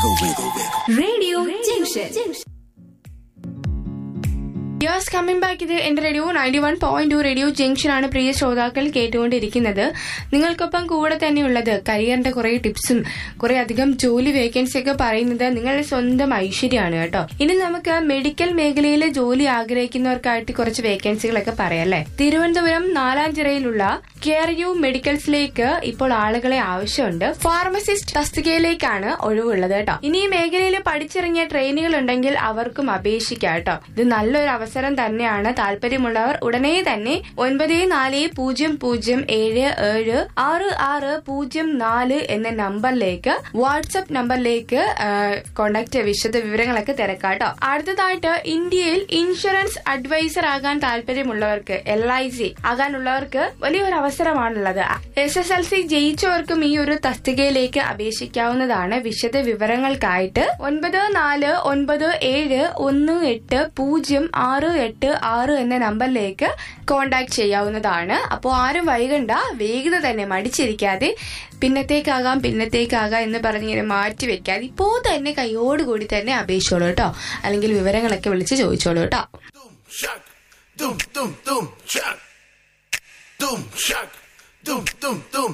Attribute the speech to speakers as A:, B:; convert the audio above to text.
A: wiggle, wiggle, wiggle.
B: Radio Junction.
C: Yours coming back ഇത് എന്റെ radio ninety one point two radio junction ആണ് പ്രിയ ശ്രോതാക്കൾ കേട്ടുകൊണ്ടിരിക്കുന്നത് നിങ്ങൾക്കൊപ്പം കൂടെ തന്നെയുള്ളത് കരിയറിന്റെ കുറെ ടിപ്സും കുറെ അധികം ജോലി വേക്കൻസി ഒക്കെ പറയുന്നത് നിങ്ങളുടെ സ്വന്തം ഐശ്വര്യമാണ് കേട്ടോ ഇനി നമുക്ക് മെഡിക്കൽ മേഖലയിലെ ജോലി ആഗ്രഹിക്കുന്നവർക്കായിട്ട് കുറച്ച് വേക്കൻസികളൊക്കെ പറയാം അല്ലേ തിരുവനന്തപുരം നാലാഞ്ചിറയിലുള്ള കെയർ യു മെഡിക്കൽസിലേക്ക് ഇപ്പോൾ ആളുകളെ ആവശ്യമുണ്ട് ഫാർമസിസ്റ്റ് തസ്തികയിലേക്കാണ് ഒഴിവുള്ളത് കേട്ടോ ഇനി ഈ മേഖലയിൽ പഠിച്ചിറങ്ങിയ ട്രെയിനികൾ ഉണ്ടെങ്കിൽ അവർക്കും അപേക്ഷിക്കാം കേട്ടോ ഇത് നല്ലൊരു അവസരം തന്നെയാണ് താല്പര്യമുള്ളവർ ഉടനെ തന്നെ ഒൻപത് നാല് പൂജ്യം പൂജ്യം ഏഴ് ഏഴ് ആറ് ആറ് പൂജ്യം നാല് എന്ന നമ്പറിലേക്ക് വാട്സപ്പ് നമ്പറിലേക്ക് കോണ്ടാക്ട് വിശദ വിവരങ്ങളൊക്കെ തിരക്കാട്ടോ അടുത്തതായിട്ട് ഇന്ത്യയിൽ ഇൻഷുറൻസ് അഡ്വൈസർ ആകാൻ താല്പര്യമുള്ളവർക്ക് എൽ ഐ സി ആകാനുള്ളവർക്ക് വലിയൊരു അവസരമാണുള്ളത് എസ് എസ് എൽ സി ജയിച്ചവർക്കും ഈ ഒരു തസ്തികയിലേക്ക് അപേക്ഷിക്കാവുന്നതാണ് വിശദ വിവരങ്ങൾക്കായിട്ട് ഒൻപത് നാല് ഒൻപത് ഏഴ് ഒന്ന് എട്ട് പൂജ്യം ആറ് എട്ട് ആറ് എന്ന നമ്പറിലേക്ക് കോണ്ടാക്ട് ചെയ്യാവുന്നതാണ് അപ്പോൾ ആരും വൈകണ്ട വേഗത തന്നെ മടിച്ചിരിക്കാതെ പിന്നത്തേക്കാകാം പിന്നത്തേക്കാകാം എന്ന് പറഞ്ഞിങ്ങനെ മാറ്റി വെക്കാതെ ഇപ്പോൾ തന്നെ കൈയോടുകൂടി തന്നെ അപേക്ഷിച്ചോളൂ കേട്ടോ അല്ലെങ്കിൽ വിവരങ്ങളൊക്കെ വിളിച്ച് ചോദിച്ചോളൂ കേട്ടോ
A: Shock. Doom, doom, doom, shock. Doom, shock. Doom, doom, doom,